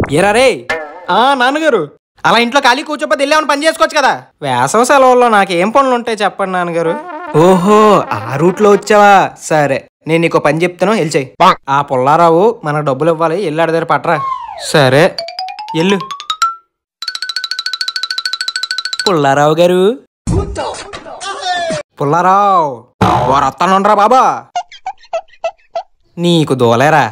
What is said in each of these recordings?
ఏరా రే ఆ నాన్నగారు అలా ఇంట్లో ఖాళీ కూర్చోపోతే వెళ్ళామని పని చేసుకోవచ్చు కదా వేసవ సెలవుల్లో నాకు ఏం పనులు ఉంటాయి చెప్పండి నాన్నగారు ఓహో ఆ రూట్లో వచ్చావా సరే నేను నీకు పని చెప్తాను వెళ్ళిచాయి ఆ పుల్లారావు మనకు డబ్బులు ఇవ్వాలి వెళ్ళి ఆడి దగ్గర పట్టరా సరే ఎల్లు పుల్లారావు గారు పుల్లారావు వారు వస్తానుండ్రా బాబా నీకు దోలేరా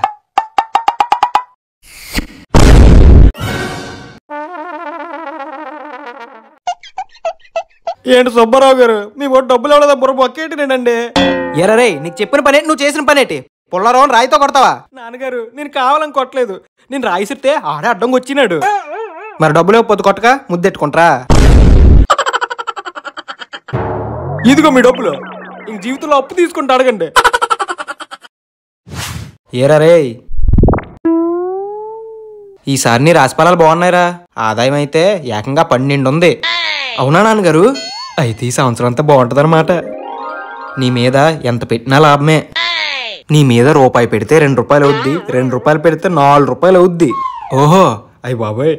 ఏంటి సుబ్బారావు గారు మీ ఓటు డబ్బులు ఎవడదా బుర్ర బొక్కేటినండి ఎరరే నీకు చెప్పిన పని నువ్వు చేసిన పనేటి పుల్లారావు రాయితో కొడతావా నాన్నగారు నేను కావాలని కొట్టలేదు నేను రాయిసిరితే ఆడే అడ్డంగా వచ్చినాడు మరి డబ్బులు ఇవ్వకపోతే కొట్టక ముద్దెట్టుకుంటారా ఇదిగో మీ డబ్బులు ఇంక జీవితంలో అప్పు తీసుకుంటా అడగండి ఏరా రే ఈసారి నీ రాశిఫలాలు బాగున్నాయిరా ఆదాయం అయితే ఏకంగా పన్నెండు ఉంది అవునా నాన్నగారు అయితే ఈ సంవత్సరం అంతా బాగుంటదన్నమాట నీ మీద ఎంత పెట్టినా లాభమే నీ మీద రూపాయి పెడితే రెండు రూపాయలు అవుద్ది రెండు రూపాయలు పెడితే నాలుగు రూపాయలు అవుద్ది ఓహో అయ్యి బాబాయ్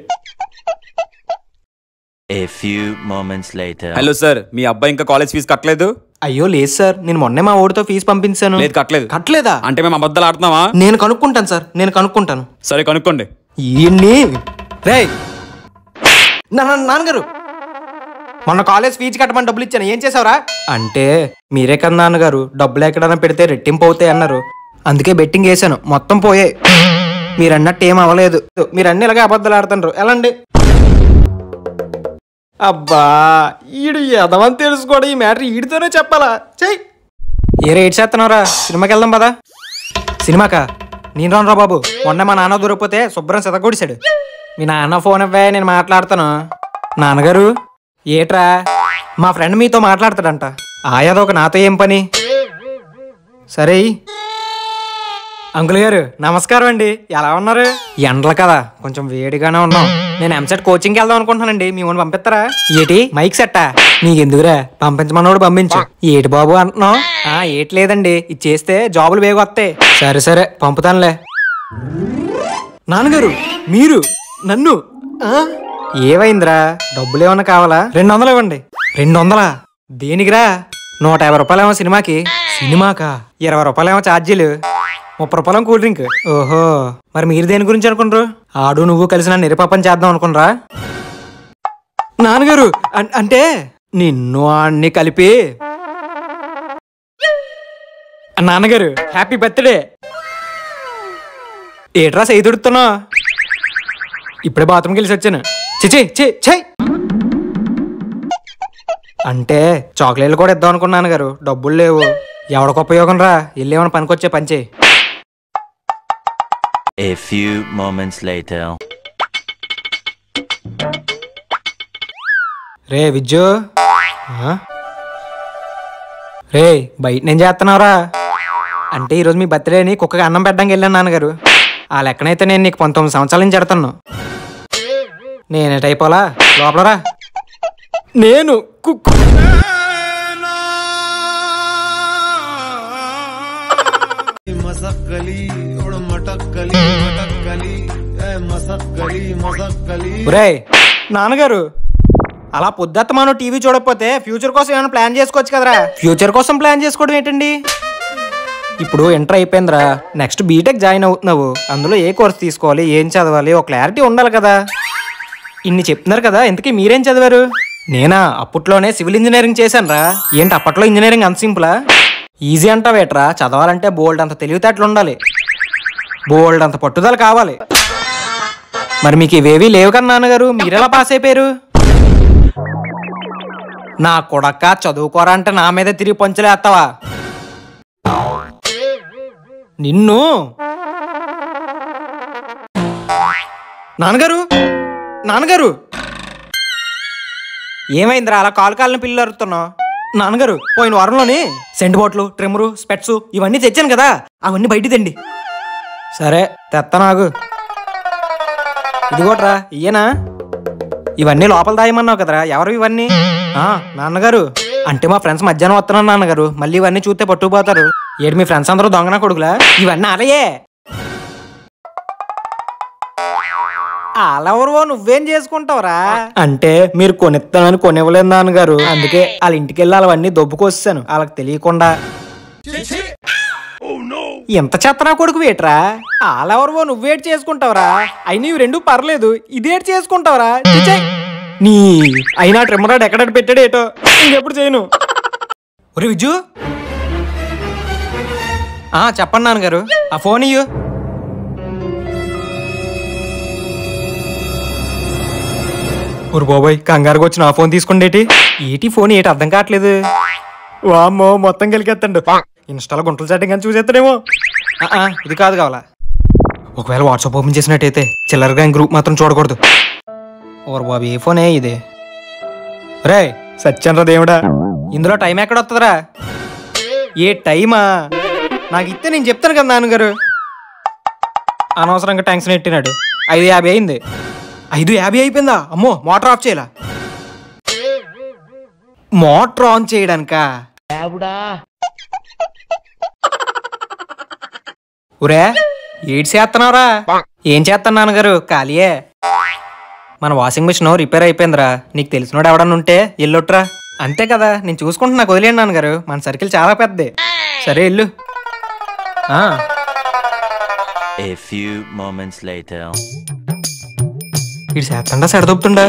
A few moments later. Hello sir మీ అబ్బాయి ఇంకా కాలేజ్ ఫీజు కట్టలేదు అయ్యో లేదు సార్ నేను మొన్నే మా ఓడితో ఫీజు పంపించాను లేదు కట్టలేదు కట్టలేదా అంటే మేము అబద్ధాలు ఆడుతున్నావా నేను కనుక్కుంటాను సార్ నేను కనుక్కుంటాను సరే కనుక్కోండి ఈయన్ని రే నాన్నగారు మొన్న కాలేజ్ ఫీజు కట్టమని డబ్బులు ఇచ్చాను ఏం చేసావురా అంటే మీరే కదా నాన్నగారు డబ్బులు ఎక్కడైనా పెడితే రెట్టింపు అవుతాయి అన్నారు అందుకే బెట్టింగ్ వేసాను మొత్తం పోయాయి మీరు అన్నట్టు ఏం అవ్వలేదు మీరు అన్ని ఇలాగే అబద్ధాలు ఆడుతున్నారు ఎలాండి అబ్బా ఈడు ఎదవని తెలుసుకోవడం ఈ మ్యాటర్ ఈడితోనే చెప్పాలా చెయ్యి ఏ రేట్ చేస్తున్నావురా సినిమాకి వెళ్దాం పదా సినిమాకా నేను రానురా బాబు మొన్న మా నాన్న దొరికిపోతే శుభ్రం సితగొడిశాడు మీ నాన్న ఫోన్ ఇవ్వే నేను మాట్లాడతాను నాన్నగారు ఏట్రా మా ఫ్రెండ్ మీతో మాట్లాడతాడంట ఆయాదొక నాతో ఏం పని సరే అంకుల్ గారు నమస్కారం అండి ఎలా ఉన్నారు ఎండలు కదా కొంచెం వేడిగానే ఉన్నాం నేను ఎంసెట్ కోచింగ్కి వెళ్దాం అనుకుంటున్నానండి మీ ఊని పంపిస్తారా ఏటి మైక్ సెట్టా నీకెందుకురా పంపించమన్నోడు పంపించు ఏటి బాబు అంటున్నావు ఆ ఏటి లేదండి ఇది చేస్తే జాబులు వేగ వస్తాయి సరే సరే పంపుతానులే నాన్నగారు మీరు నన్ను ఆ? ఏమైందిరా డబ్బులు ఏమన్నా కావాలా రెండు వందలు ఇవ్వండి రెండు వందలా దేనికిరా నూట యాభై రూపాయలేమో సినిమాకి సినిమాకా ఇరవై రూపాయలేమో ఛార్జీలు ముప్పై రూపాయలేమో కూల్ డ్రింక్ ఓహో మరి మీరు దేని గురించి అనుకుంటారు ఆడు నువ్వు కలిసి నన్ను నిరపాపం చేద్దాం అనుకునరా నాన్నగారు అన్- అంటే నిన్ను అన్ని కలిపి నాన్నగారు హ్యాపీ బర్త్డే ఏట్రా సైదుడుతున్నా ఇప్పుడే బాత్రూమ్కి వెళ్ళి వచ్చాను చిచి చి చెయ్ అంటే చాక్లెట్లు కూడా ఇద్దాం అనుకున్నాను గారు డబ్బులు లేవు ఎవడికి ఉపయోగం రా వెళ్ళేమని పనికొచ్చే పని చేయి A few moments later. రే విజ్జు ఆ? రే బయట నేను చేస్తున్నావురా అంటే ఈరోజు మీ బర్త్డేని కుక్కకి అన్నం పెట్టడానికి వెళ్ళాను నాన్నగారు ఆ లెక్కనైతే నేను నీకు పంతొమ్మిది సంవత్సరాల నుంచి ఎడతాను నేనేట అయిపోలా లోపలరా నేను కుక్కు मसक्कली उड़ मटक्कली मटक्कली ए मसक्कली मसक्कली ఒరే నాన్నగారు అలా పొద్దుత్తమాను టీవీ చూడకపోతే ఫ్యూచర్ కోసం ఏమైనా ప్లాన్ చేసుకోవచ్చు కదరా ఫ్యూచర్ కోసం ప్లాన్ చేసుకోవడం ఏంటండి ఇప్పుడు ఇంటర్ అయిపోయిందిరా నెక్స్ట్ బీటెక్ జాయిన్ అవుతున్నావు అందులో ఏ కోర్స్ తీసుకోవాలి ఏం చదవాలి ఒక క్లారిటీ ఉండాలి కదా ఇన్ని చెప్తున్నారు కదా ఇంతకీ మీరేం చదివారు నేనా అప్పట్లోనే సివిల్ ఇంజనీరింగ్ చేశాను రా ఏంటి అప్పట్లో ఇంజనీరింగ్ అంత సింపులా ఈజీ అంటావేట్రా చదవాలంటే బోల్డ్ అంత తెలివితేటలు ఉండాలి బోల్డ్ అంత పట్టుదల కావాలి మరి మీకు ఇవేవీ లేవు కదా నాన్నగారు మీరెలా పాస్ అయిపోయారు నా కొడక్క చదువుకోరా అంటే నా మీద తిరిగి పంచలేస్తావా నిన్ను నాన్నగారు నాన్నగారు ఏమైందిరా అలా కాలు కాళ్ళని పిల్లలు అరుతున్నావు నాన్నగారు పోయిన వారంలోని సెంటు బాట్లు ట్రిమ్మరు స్పెట్స్ ఇవన్నీ తెచ్చాను కదా అవన్నీ బయట తెండి సరే తెత్తనాగు ఇదిగోట్రా ఇయ్యనా ఇవన్నీ లోపల దాయమన్నావు కదరా ఎవరు ఇవన్నీ ఆ నాన్నగారు అంటే మా ఫ్రెండ్స్ మధ్యాహ్నం వస్తున్నాను నాన్నగారు మళ్ళీ ఇవన్నీ చూస్తే పట్టుకుపోతారు ఏడు మీ ఫ్రెండ్స్ అందరూ దొంగన కొడుకులా ఇవన్నీ అలాయే వాళ్ళెవరో నువ్వేం చేసుకుంటావురా అంటే మీరు కొనిస్తానని కొనివ్వలేదు నాన్నగారు అందుకే వాళ్ళ ఇంటికి వెళ్ళి అవన్నీ దొబ్బుకొస్తాను వాళ్ళకి తెలియకుండా ఎంత చెత్తనా కొడుకు వేట్రా వాళ్ళెవరో నువ్వేటి చేసుకుంటావురా అయినా ఇవి రెండు పర్లేదు ఇదేటి చేసుకుంటావురా చిచ్చే. నీ అయినా ట్రిమ్మరాడు ఎక్కడ పెట్టాడు ఏటో ఇంకెప్పుడు చేయను ఒరే విజు ఆ చెప్పండి నాన్నగారు ఆ ఫోన్ ఇయ్యు ఒరు బాబాయ్ కంగారుగా వచ్చి నా ఫోన్ తీసుకుండేటి ఏటి ఫోన్ ఏటి అర్థం కావట్లేదు వామ్మో మొత్తం కలిగేత్తండు ఇన్స్టాలో గుంటలు చాటింగ్ అని చూసేస్తాడేమో ఆ, ఆ, ఇది కాదు కావాలా ఒకవేళ వాట్సాప్ ఓపెన్ చేసినట్టయితే చిల్లరగా గ్రూప్ మాత్రం చూడకూడదు ఓరు బాబు ఏ ఫోనే ఇది రే సత్యనరా దేవుడా ఇందులో టైం ఎక్కడ వస్తుందిరా ఏ టైమా నాకు ఇస్తే నేను చెప్తాను కదా నాన్నగారు అనవసరంగా టెన్షన్ ఎట్టినాడు ఐదు యాభై అయింది ఐదు యాభై అయిపోయిందా అమ్మో మోటార్ ఆఫ్ చేయాల మోటార్ ఆన్ చేయడానికా ఒరే ఏడు చేస్తున్నావురా ఏం చేస్తాను నాన్నగారు ఖాళీయే మన వాషింగ్ మిషన్ రిపేర్ అయిపోయిందిరా నీకు తెలిసినోడు ఎవడన్నా ఉంటే ఎల్లొట్రా అంతే కదా నేను చూసుకుంటున్నా నాకు వదిలేండి నాన్నగారు మన సర్కిల్ చాలా పెద్దది సరే ఎల్లు ఆ, A few moments later. ఈడు చేస్తుండా సెడదొప్పుతుండా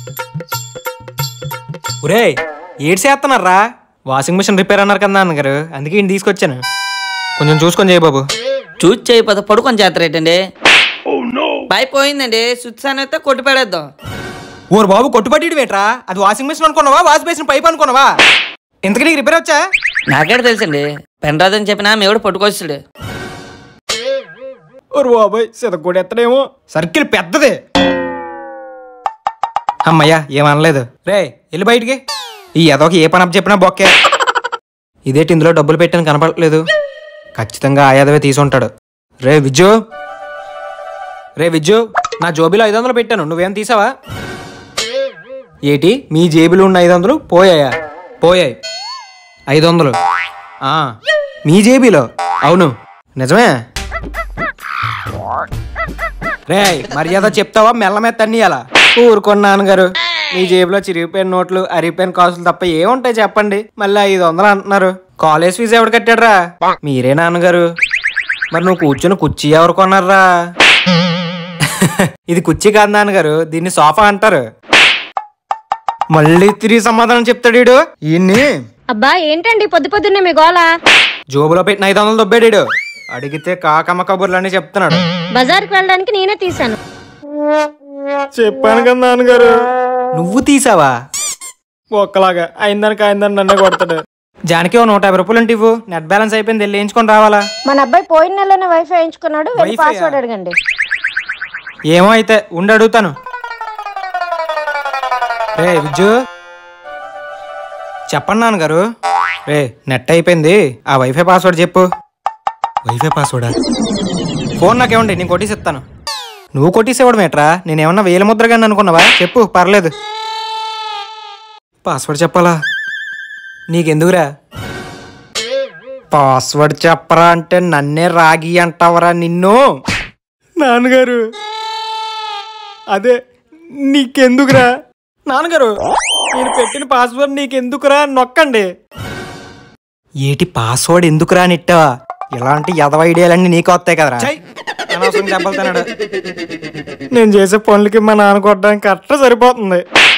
ఒరే ఏడు చేస్తున్నారా వాషింగ్ మిషన్ రిపేర్ అన్నారు కదా నాన్నగారు అందుకే ఈయన తీసుకొచ్చాను కొంచెం చూసుకొని చేయ బాబు చూసి చేయకపోతే పడుకొని చేస్తారేటండి పైప్ పోయిందండి స్విచ్ అయితే కొట్టి పడేద్దాం ఓరు బాబు కొట్టుబడి వేట్రా అది వాషింగ్ మిషన్ అనుకున్నావా వాష్ బేసిన్ పైప్ అనుకున్నావా ఇంతకీ నీకు రిపేర్ వచ్చా నాకేడ తెలుసండి పెన్ రాదని చెప్పినా మేవుడు పట్టుకొచ్చాడు ఓరు బాబాయ్ సిదగూడ ఎత్తడేమో సర్కిల్ పెద్దది అమ్మయ్యా ఏమనలేదు రే వెళ్ళి బయటికి ఈ ఎదోకి ఏ పని అప్ చెప్పినా బొక్కే ఇదేటి ఇందులో డబ్బులు పెట్టాను కనపడలేదు ఖచ్చితంగా ఆ యాదవే తీసుంటాడు రే విజ్జు రే విజ్జు నా జోబీలో ఐదు వందలు పెట్టాను నువ్వేం తీసావా ఏటి మీ జేబులో ఉన్న ఐదు వందలు పోయాయా పోయాయి ఐదు వందలు ఆ, మీ జేబీలో అవును నిజమే రే మర్యాద చెప్తావా మెల్ల మీద తన్నియాలా ఊరుకోండి నాన్నగారు మీ జేబులో చిరిగిపోయిన నోట్లు అరిగిపోయిన కాసులు తప్ప ఏముంటాయి చెప్పండి మళ్ళీ ఐదు వందలు అంటున్నారు కాలేజ్ ఫీజు ఎవడు కట్టాడ్రా మీరే నాన్నగారు మరి నువ్వు కూర్చుని కుర్చీ ఎవరు కొన్నారా ఇది కుర్చీ కాదు నాన్నగారు దీన్ని సోఫా అంటారు మళ్ళీ తిరిగి సమాధానం చెప్తాడు వీడు ఈయన్ని అబ్బా ఏంటండి పొద్దు పొద్దున్నే మీ గోల జోబులో పెట్టిన ఐదు వందలు దొబ్బాడు వీడు. అడిగితే కాకమ్మ కబుర్లు అని చెప్తున్నాడు బజార్కి వెళ్ళడానికి నేనే తీసాను చెప్పాను కదా నాన్నగారు నువ్వు తీసావా ఒక్కలాగా అయిందానికి అయిందని నన్నే కొడతాడు జానకి ఓ నూట యాభై రూపాయలు ఉంటే ఇవ్వు నెట్ బ్యాలెన్స్ అయిపోయింది వెళ్ళి వేయించుకొని రావాలా మన అబ్బాయి పోయిన నెలలోనే వైఫై ఎంచుకున్నాడు వెళ్ళి వైఫై ఆ? పాస్వర్డ్ అడగండి ఏమో అయితే ఉండి అడుగుతాను రే విజ్జు చెప్పండి నాన్నగారు రే నెట్ అయిపోయింది ఆ వైఫై పాస్వర్డ్ చెప్పు వైఫై పాస్వర్డా ఫోన్ నాకేమండి నేను కొట్టేసి ఇస్తాను నువ్వు కొట్టేసేవాడు మేట్రా నేనేమన్నా వేల ముద్రగాని అనుకున్నావా చెప్పు పర్లేదు పాస్వర్డ్ చెప్పాలా నీకెందుకురా పాస్వర్డ్ చెప్పరా అంటే నన్నే రాగి అంటావరా నిన్ను నాన్నగారు అదే నీకెందుకురా నాన్నగారు నేను పెట్టిన పాస్వర్డ్ నీకెందుకురా అని నొక్కండి ఏటి పాస్వర్డ్ ఎందుకురా అని ఇట్టావా ఇలాంటి ఎదవ ఐడియాలన్నీ నీకు వస్తాయి కదరా అనవసరం దెబ్బలు తిన్నాడు నేను చేసే పనులకి మా నాన్న కొట్టడానికి కరెక్ట్ సరిపోతుంది